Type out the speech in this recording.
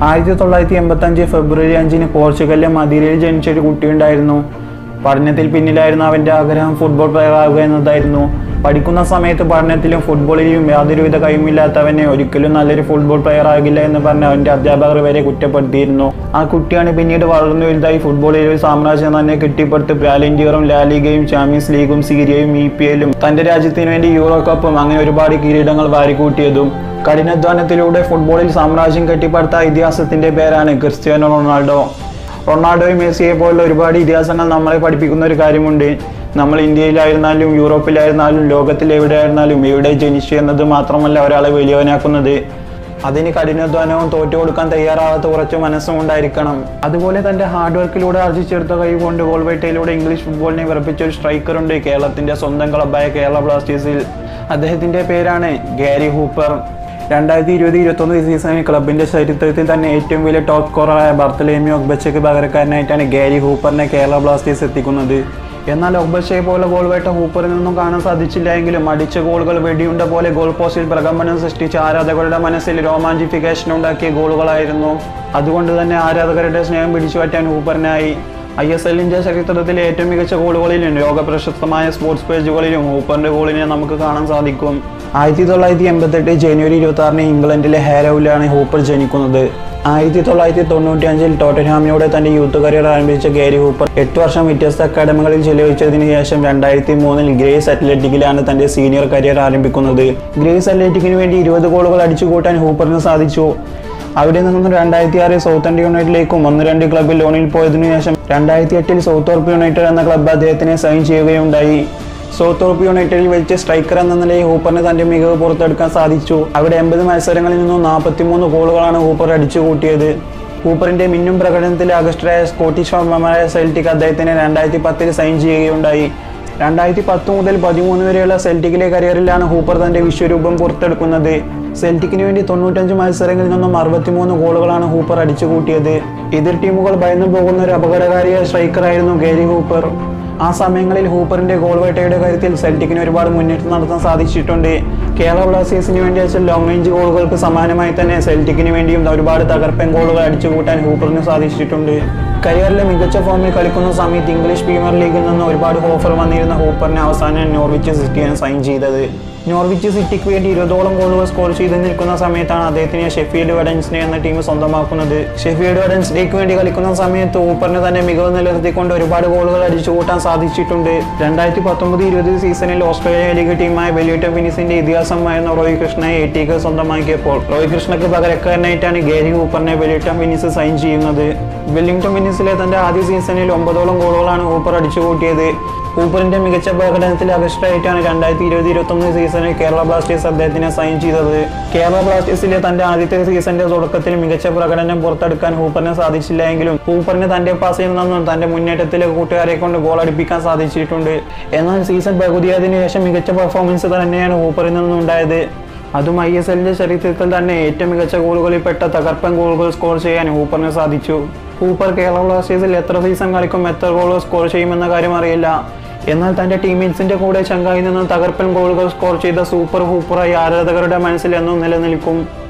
ആയിരത്തി തൊള്ളായിരത്തി എൺപത്തി അഞ്ച് ഫെബ്രുവരി അഞ്ചിന് പോർച്ചുഗലിലെ മദീരയിൽ ജനിച്ച ഒരു കുട്ടിയുണ്ടായിരുന്നു പഠനത്തിൽ പിന്നിലായിരുന്ന അവൻ്റെ ആഗ്രഹം ഫുട്ബോൾ പ്ലെയർ ആവുക എന്നതായിരുന്നു പഠിക്കുന്ന സമയത്ത് പഠനത്തിലും ഫുട്ബോളിലും യാതൊരുവിധ കഴിവില്ലാത്തവനെ ഒരിക്കലും നല്ലൊരു ഫുട്ബോൾ പ്ലെയർ ആകില്ല എന്ന് പറഞ്ഞ് അവൻ്റെ അധ്യാപകർ വരെ കുറ്റപ്പെടുത്തിയിരുന്നു ആ കുട്ടിയാണ് പിന്നീട് വളർന്നു വലുതായി ഫുട്ബോളിൽ ഒരു സാമ്രാജ്യം തന്നെ കെട്ടിപ്പടുത്ത് പ്രാലിൻഡിയറും ലാലിഗയും ചാമ്പ്യൻസ് ലീഗും സീരിയയും ഇ പി എല്ലും തൻ്റെ രാജ്യത്തിന് വേണ്ടി യൂറോ കപ്പും അങ്ങനെ ഒരുപാട് കിരീടങ്ങൾ വാരിക്കൂട്ടിയതും കഠിനാധ്വാനത്തിലൂടെ ഫുട്ബോളിൽ സാമ്രാജ്യം കെട്ടിപ്പടുത്ത ഇതിഹാസത്തിന്റെ പേരാണ് ക്രിസ്ത്യാനോ റൊണാൾഡോ റൊണാൾഡോയും മെസ്സിയെ പോലുള്ള ഒരുപാട് ഇതിഹാസങ്ങൾ നമ്മളെ പഠിപ്പിക്കുന്ന ഒരു കാര്യമുണ്ട് നമ്മൾ ഇന്ത്യയിലായിരുന്നാലും യൂറോപ്പിലായിരുന്നാലും ലോകത്തിൽ എവിടെയായിരുന്നാലും എവിടെ ജനിച്ചു എന്നത് മാത്രമല്ല ഒരാളെ വലിയവനാക്കുന്നത് അതിന് കഠിനാധ്വാനവും തോറ്റു കൊടുക്കാൻ തയ്യാറാവാത്ത കുറച്ച് മനസ്സും ഉണ്ടായിരിക്കണം അതുപോലെ തന്റെ ഹാർഡ് വർക്കിലൂടെ ആർജിച്ചെടുത്ത കഴിവുകൊണ്ട് ഗോൾവേട്ടയിലൂടെ ഇംഗ്ലീഷ് ഫുട്ബോളിനെ വിറപ്പിച്ച ഒരു സ്ട്രൈക്കറുണ്ട് കേരളത്തിന്റെ സ്വന്തം ക്ലബായ കേരള ബ്ലാസ്റ്റേഴ്സിൽ അദ്ദേഹത്തിന്റെ പേരാണ് ഗാരി ഹൂപ്പർ രണ്ടായിരത്തി ഇരുപത് ഇരുപത്തൊന്ന് സീസണിൽ ക്ലബിന്റെ ചരിത്രത്തിൽ തന്നെ ഏറ്റവും വലിയ ടോപ്പ് സ്കോററായ ബർത്തലേമിയോ ഒഗ്ബച്ചയ്ക്ക് പകരക്കാരനായിട്ടാണ് ഗാരി ഹൂപ്പറിനെ കേരള ബ്ലാസ്റ്റേഴ്സ് എത്തിക്കുന്നത് എന്നാൽ ഒഗ്ബച്ചയെ പോലെ ഗോൾ വേട്ട ഹൂപ്പറിൽ നിന്നും കാണാൻ സാധിച്ചില്ല എങ്കിലും അടിച്ച ഗോളുകൾ വെടിയുണ്ട പോലെ ഗോൾ പോസ്റ്റിൽ പ്രകമ്പനം സൃഷ്ടിച്ച് ആരാധകരുടെ മനസ്സിൽ രോമാഞ്ചിഫിക്കേഷൻ ഉണ്ടാക്കിയ ഗോളുകളായിരുന്നു അതുകൊണ്ട് തന്നെ ആരാധകരുടെ സ്നേഹം പിടിച്ചു പറ്റാൻ ഹൂപ്പറിനായി ഐ എസ് എല്ലിന്റെ ചരിത്രത്തിലെ ഏറ്റവും മികച്ച ഗോളുകളിലും ലോക പ്രശസ്തമായ സ്പോർട്സ് പേജുകളിലും ഹൂപ്പറിന്റെ ഗോളിനെ നമുക്ക് കാണാൻ സാധിക്കും ആയിരത്തി തൊള്ളായിരത്തി എൺപത്തെട്ട് ജനുവരി ഇരുപത്തി ആറിന് ഇംഗ്ലണ്ടിലെ ഹാരോവിലാണ് ഹൂപ്പർ ജനിക്കുന്നത് ആയിരത്തി തൊള്ളായിരത്തി തൊണ്ണൂറ്റി അഞ്ചിൽ ടോട്ടൻഹാമിലൂടെ തന്റെ യൂത്ത് കരിയർ ആരംഭിച്ച ഗേരി ഹൂപ്പർ എട്ട് വർഷം വ്യത്യസ്ത അക്കാദമികളിൽ ചെലവഴിച്ചതിന് ശേഷം രണ്ടായിരത്തി മൂന്നിൽ ഗ്രേസ് അത്ലറ്റിക്കിലാണ് തന്റെ സീനിയർ കരിയർ ആരംഭിക്കുന്നത് ഗ്രേസ് അത്ലറ്റിക്കിന് വേണ്ടി ഇരുപത് ഗോളുകൾ അടിച്ചുകൂട്ടാൻ ഹൂപ്പറിന് സാധിച്ചു അവിടെ നിന്നും രണ്ടായിരത്തി ആറിൽ സൗത്ത് ഇന്ത്യ യുണൈറ്റഡിലേക്കും ഒന്ന് രണ്ട് ക്ലബ്ബിൽ ലോണിൽ പോയതിനു ശേഷം രണ്ടായിരത്തി എട്ടിൽ സൗത്ത് ഓർപ്പ് യുണൈറ്റഡ് എന്ന ക്ലബ്ബ് അദ്ദേഹത്തിനെ സൈൻ ചെയ്യുകയുണ്ടായി സൗത്ത് ഓർപ്പ് യുണൈറ്റഡിൽ വെച്ച് സ്ട്രൈക്കർ എന്ന നിലയിൽ ഹൂപ്പറിന് തന്റെ മികവ് പുറത്തെടുക്കാൻ സാധിച്ചു അവിടെ എൺപത് മത്സരങ്ങളിൽ നിന്നും നാൽപ്പത്തിമൂന്ന് ഗോളുകളാണ് ഹൂപ്പർ അടിച്ചു കൂട്ടിയത് ഹൂപ്പറിന്റെ മിന്നും പ്രകടനത്തിൽ ആകർഷ്ടരായ സ്കോട്ടിഷ് ഫാർമമായ സെൽറ്റിക് അദ്ദേഹത്തിനെ രണ്ടായിരത്തി പത്തിൽ സൈൻ ചെയ്യുകയുണ്ടായി രണ്ടായിരത്തി പത്ത് മുതൽ പതിമൂന്ന് വരെയുള്ള സെൽറ്റിക്കിലെ കരിയറിലാണ് ഹൂപ്പർ തന്റെ വിശ്വരൂപം പുറത്തെടുക്കുന്നത് സെൽറ്റിക്കിന് വേണ്ടി തൊണ്ണൂറ്റഞ്ച് മത്സരങ്ങളിൽ നിന്നും അറുപത്തിമൂന്ന് ഗോളുകളാണ് ഹൂപ്പർ അടിച്ചു കൂട്ടിയത് എതിർ ടീമുകൾ ഭയന്നു പോകുന്ന ഒരു അപകടകാരിയായ സ്ട്രൈക്കറായിരുന്നു ഗേരി ഹൂപ്പർ ആ സമയങ്ങളിൽ ഹൂപ്പറിന്റെ ഗോൾ വേട്ടയുടെ കാര്യത്തിൽ സെൽറ്റിക്കിന് ഒരുപാട് മുന്നേറ്റം നടത്താൻ സാധിച്ചിട്ടുണ്ട് കേരള ബ്ലാസ്റ്റേഴ്സിന് വേണ്ടി അയച്ച ലോങ് റേഞ്ച് ഗോളുകൾക്ക് സമാനമായി തന്നെ സെൽറ്റിക്കിന് വേണ്ടിയും ഒരുപാട് തകർപ്പൻ ഗോളുകൾ അടിച്ചു കൂട്ടാൻ ഹൂപ്പറിന് സാധിച്ചിട്ടുണ്ട് കരിയറിലെ മികച്ച ഫോമിൽ കളിക്കുന്ന സമയത്ത് ഇംഗ്ലീഷ് പ്രീമിയർ ലീഗിൽ നിന്ന് ഒരുപാട് ഓഫർ വന്നിരുന്ന ഹൂപ്പറിനെ അവസാനം നോർവിച്ച് സിറ്റിയാണ് സൈൻ ചെയ്തത് നോർവിച്ച് സിറ്റിക്ക് വേണ്ടി ഇരുപതോളം ഗോളുകൾ സ്കോർ ചെയ്ത് നിൽക്കുന്ന സമയത്താണ് അദ്ദേഹത്തിനെ ഷെഫീൽഡ് വെഡൻസിനെ എന്ന ടീം സ്വന്തമാക്കുന്നത് ഷെഫീൽഡ് വെഡൻസിലേക്ക് വേണ്ടി കളിക്കുന്ന സമയത്ത് ഊപ്പറിന് തന്നെ മികവ് നിലനിർത്തിക്കൊണ്ട് ഒരുപാട് ഗോളുകൾ അടിച്ചു കൂട്ടാൻ സാധിച്ചിട്ടുണ്ട് രണ്ടായിരത്തി പത്തൊമ്പത് ഇരുപത് സീസണിൽ ഓസ്ട്രേലിയ ലീഗ് ടീമായ വെല്ലിട്ട ഫിനിസിന്റെ ഇതിഹാസമായിരുന്ന റോയ് കൃഷ്ണയെ എ ടിക്ക് സ്വന്തമാക്കിയപ്പോൾ റോയ് കൃഷ്ണക്ക് പകരക്കാരനായിട്ടാണ് ഗേരി ഹൂപ്പറിനെ വെല്ലിട്ടം ഫിനിസ് സൈൻ ചെയ്യുന്നത് വെല്ലിംഗ്ടൺ ഫിനിസിലെ തന്റെ ആദ്യ സീസണിൽ ഒമ്പതോളം ഗോളുകളാണ് ഹൂപ്പർ അടിച്ചു കൂട്ടിയത് ഹൂപ്പറിന്റെ മികച്ച പ്രകടനത്തിൽ ആകർഷ്ടമായിട്ടാണ് രണ്ടായിരത്തി ഇരുപത് ഇരുപത്തൊന്ന് സീസണിൽ കേരള ബ്ലാസ്റ്റേഴ്സ് അദ്ദേഹത്തിനെ സൈൻ ചെയ്തത് കേരള ബ്ലാസ്റ്റേഴ്സിലെ തന്റെ ആദ്യത്തെ സീസണിന്റെ തുടക്കത്തിൽ മികച്ച പ്രകടനം പുറത്തെടുക്കാൻ ഹൂപ്പറിന് സാധിച്ചില്ല എങ്കിലും ഹൂപ്പറിന് തന്റെ പാസിൽ നിന്നും തന്റെ മുന്നേറ്റത്തിലെ കൂട്ടുകാരെ കൊണ്ട് ഗോൾ അടിപ്പിക്കാൻ സാധിച്ചിട്ടുണ്ട് എന്നാൽ സീസൺ പകുതിയായതിനു ശേഷം മികച്ച പെർഫോമൻസ് തന്നെയാണ് ഹൂപ്പറിൽ നിന്നും ഉണ്ടായത് അതും ഐ എസ് എല്ലിന്റെ ചരിത്രത്തിൽ തന്നെ ഏറ്റവും മികച്ച ഗോളുകളിൽ പെട്ട തകർപ്പൻ ഗോളുകൾ സ്കോർ ചെയ്യാൻ ഹൂപ്പറിന് സാധിച്ചു ഹൂപ്പർ കേരള ബ്ലാസ്റ്റേഴ്സിൽ എത്ര സീസൺ കളിക്കും എത്ര ഗോളുകൾ സ്കോർ ചെയ്യുമെന്ന കാര്യം അറിയില്ല എന്നാൽ തന്റെ ടീംമേറ്റ്സിന്റെ കൂടെ ചങ്കായി നിന്ന് തകർപ്പൻ ഗോളുകൾ സ്കോർ ചെയ്ത സൂപ്പർ ഹൂപ്പറായി ആരാധകരുടെ മനസ്സിൽ എന്നും നിലനിൽക്കും